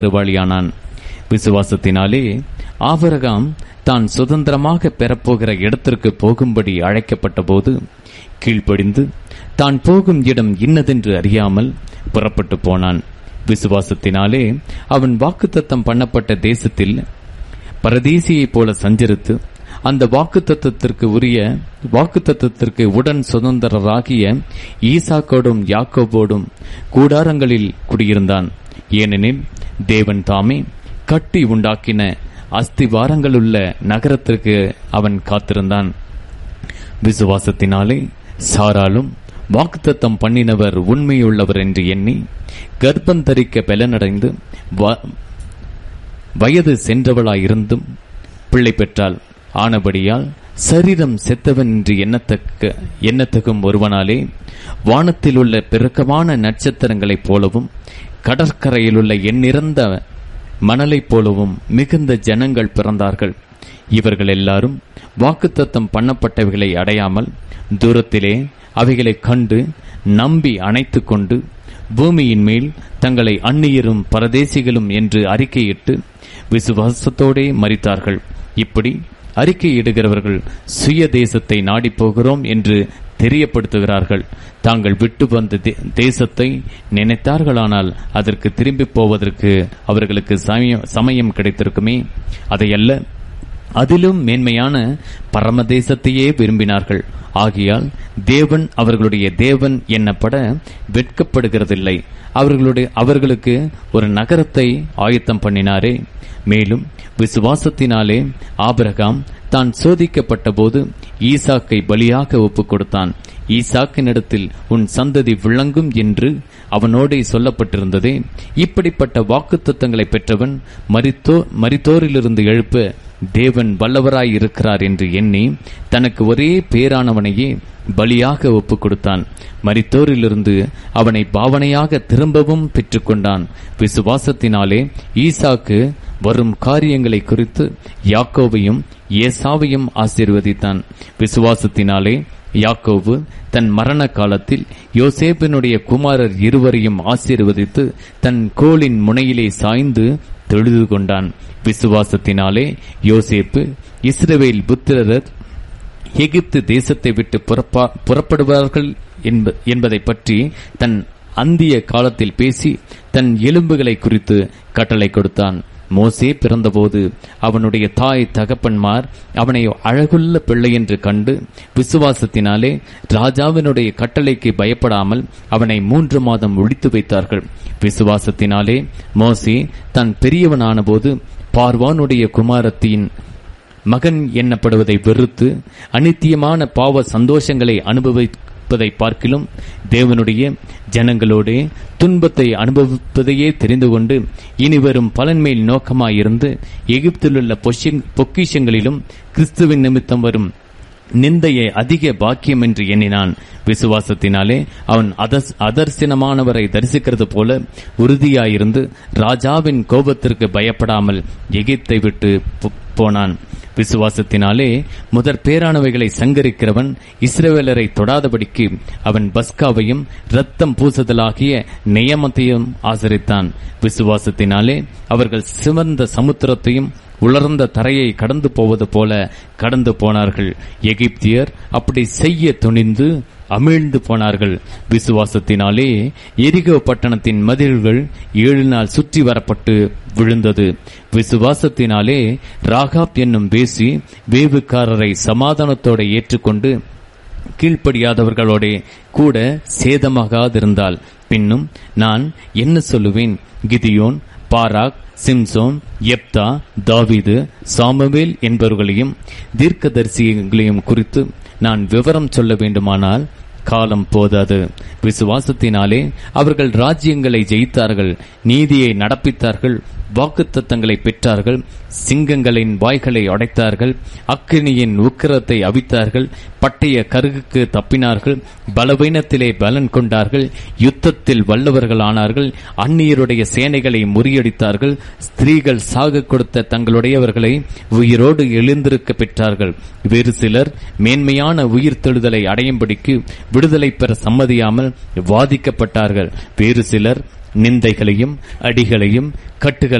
குற்றவாளியானான் விசுவாசத்தினாலே ஆபிரகாம் தான் சுதந்திரமாக பெறப்போகிற இடத்திற்கு போகும்படி அழைக்கப்பட்டபோது கீழ்ப்படிந்து தான் போகும் இடம் இன்னதென்று அறியாமல் புறப்பட்டு போனான் விசுவாசத்தினாலே அவன் வாக்குத்தத்தம் பண்ணப்பட்ட தேசத்தில் பரதேசியைப் போல சஞ்சரித்து அந்த வாக்குத்தத்தத்திற்கு உரிய வாக்குத்தத்தத்திற்கு உடன் சுதந்திரராகிய ஈசாக்கோடும் யாக்கோபோடும் கூடாரங்களில் குடியிருந்தான் ஏனெனில் தேவன் தாமே கட்டி உண்டாக்கின அஸ்திவாரங்களுள்ள நகரத்திற்கு அவன் காத்திருந்தான் விசுவாசத்தினாலே சாராலும் வாக்குத்தத்தம் பண்ணினவர் உண்மையுள்ளவர் என்று எண்ணி கர்ப்பம் தரிக்க பலனடைந்து வ- வயது சென்றவளாயிருந்தும் பிள்ளை பெற்றாள் ஆனபடியால் சரீரம் செத்தவன் என்று எண்ணத்தக்க எண்ணத்தகும் ஒருவனாலே வானத்தில் உள்ள பெருக்கமான நட்சத்திரங்களைப் போலவும் கடற்கரையிலுள்ள எண்ணிறந்த மணலைப் போலவும் மிகுந்த ஜனங்கள் பிறந்தார்கள் இவர்கள் எல்லாரும் வாக்குத்தத்தம் பண்ணப்பட்டவைகளை அடையாமல் தூரத்திலே அவைகளைக் கண்டு நம்பி அணைத்துக் கொண்டு பூமியின் மேல் தங்களை அந்நியரும் பரதேசிகளும் என்று அறிக்கையிட்டு விசுவாசத்தோடே மரித்தார்கள் இப்படி அறிக்கையிடுகிறவர்கள் சுய தேசத்தை நாடிப் போகிறோம் என்று தெரியப்படுத்துகிறார்கள் தாங்கள் விட்டு வந்த தே- தேசத்தை நினைத்தார்களானால் அதற்கு திரும்பி போவதற்கு அவர்களுக்கு சமயம் சமயம் கிடைத்திருக்குமே அதையல்ல அதிலும் மேன்மையான பரமதேசத்தையே விரும்பினார்கள் ஆகையால் தேவன் அவர்களுடைய தேவன் எண்ணப்பட வெட்கப்படுகிறதில்லை அவர்களுடைய அவர்களுக்கு ஒரு நகரத்தை ஆயத்தம் பண்ணினாரே மேலும் விசுவாசத்தினாலே ஆபிரகாம் தான் சோதிக்கப்பட்ட போது ஈசாக்கை பலியாக ஒப்புக் கொடுத்தான் ஈசாக்கினிடத்தில் உன் சந்ததி விளங்கும் என்று அவனோடே சொல்லப்பட்டிருந்ததே இப்படிப்பட்ட வாக்குத்தத்தங்களை பெற்றவன் மரித்தோ மரித்தோரிலிருந்து எழுப்ப தேவன் வல்லவராய் இருக்கிறார் என்று எண்ணி தனக்கு ஒரே பேரானவனையே பலியாக ஒப்புக் கொடுத்தான் மரித்தோரிலிருந்து அவனை பாவனையாக திரும்பவும் பெற்றுக்கொண்டான் விசுவாசத்தினாலே ஈசாக்கு வரும் காரியங்களை குறித்து யாக்கோவையும் ஏசாவையும் ஆசீர்வதித்தான் விசுவாசத்தினாலே யாக்கோவு தன் மரண காலத்தில் யோசேப்பினுடைய குமாரர் இருவரையும் ஆசீர்வதித்து தன் கோலின் முனையிலே சாய்ந்து தொழுது கொண்டான் விசுவாசத்தினாலே யோசேப்பு இஸ்ரவேல் புத்திரர் எகிப்து தேசத்தை விட்டு புறப்பா புறப்படுவார்கள் என்ப- என்பதைப் பற்றி தன் அந்திய காலத்தில் பேசி தன் எலும்புகளை குறித்து கட்டளை கொடுத்தான் மோசே பிறந்தபோது அவனுடைய தாய் தகப்பன்மார் அவனை அழகுள்ள பிள்ளை என்று கண்டு விசுவாசத்தினாலே ராஜாவினுடைய கட்டளைக்கு பயப்படாமல் அவனை மூன்று மாதம் ஒழித்து வைத்தார்கள் விசுவாசத்தினாலே மோசே தான் பெரியவனானபோது பார்வானுடைய குமாரத்தின் மகன் எண்ணப்படுவதை வெறுத்து அனித்தியமான பாவ சந்தோஷங்களை அனுபவிப்பதை பார்க்கிலும் தேவனுடைய ஜனங்களோடே துன்பத்தை அனுபவிப்பதையே தெரிந்து கொண்டு இனிவரும் பலன்மேல் நோக்கமாயிருந்து எகிப்திலுள்ள பொஷிங்- பொக்கிஷங்களிலும் கிறிஸ்துவின் நிமித்தம் வரும் நிந்தையை அதிக பாக்கியம் என்று எண்ணினான் விசுவாசத்தினாலே அவன் அதர்ஸ்- அதர்சனமானவரை தரிசிக்கிறது போல உறுதியாயிருந்து ராஜாவின் கோபத்திற்கு பயப்படாமல் எகிப்தை விட்டு போ- போனான் விசுவாசத்தினாலே முதற் பேரானவைகளை சங்கரிக்கிறவன் இஸ்ரவேலரை தொடாதபடிக்கு அவன் பஸ்காவையும் இரத்தம் பூசுதலாகிய நியமத்தையும் ஆசரித்தான் விசுவாசத்தினாலே அவர்கள் சிவந்த சமுத்திரத்தையும் உலர்ந்த தரையை கடந்து போவது போல கடந்து போனார்கள் எகிப்தியர் அப்படி செய்ய துணிந்து அமிழ்ந்து போனார்கள் விசுவாசத்தினாலே எரிகோ பட்டணத்தின் மதில்கள் ஏழு நாள் சுற்றி வரப்பட்டு விழுந்தது விசுவாசத்தினாலே ராகாப் என்னும் பேசி வேவுக்காரரை சமாதானத்தோட ஏற்றுக்கொண்டு கீழ்ப்படியாதவர்களோடே கூட சேதமாகாதிருந்தால் பின்னும் நான் என்ன சொல்லுவேன் கிதியோன் பாராக் சிம்சோன் எப்தா தாவீது சாமுவேல் என்பவர்களையும் தீர்க்கதரிசிகளையும் குறித்து நான் விவரம் சொல்ல வேண்டுமானால் காலம் போதாது விசுவாசத்தினாலே அவர்கள் ராஜ்யங்களை ஜெயித்தார்கள் நீதியை நடப்பித்தார்கள் வாக்குத்தத்தங்களை பெற்றார்கள் சிங்கங்களின் வாய்களை அடைத்தார்கள் அக்கினியின் உக்கிரத்தை அவித்தார்கள் பட்டய கருகுக்கு தப்பினார்கள் பலவீனத்திலே பலன் கொண்டார்கள் யுத்தத்தில் வல்லவர்கள் ஆனார்கள் அந்நியருடைய சேனைகளை முறியடித்தார்கள் ஸ்திரீகள் சாக கொடுத்த தங்களுடையவர்களை உயிரோடு எழுந்திருக்க பெற்றார்கள் வேறு சிலர் மேன்மையான உயிர் தெழுதலை அடையும்படிக்கு விடுதலை பெற சம்மதியாமல் வாதிக்கப்பட்டார்கள் வேறு சிலர் நிந்தைகளையும் அடிகளையும் கட்டுகள்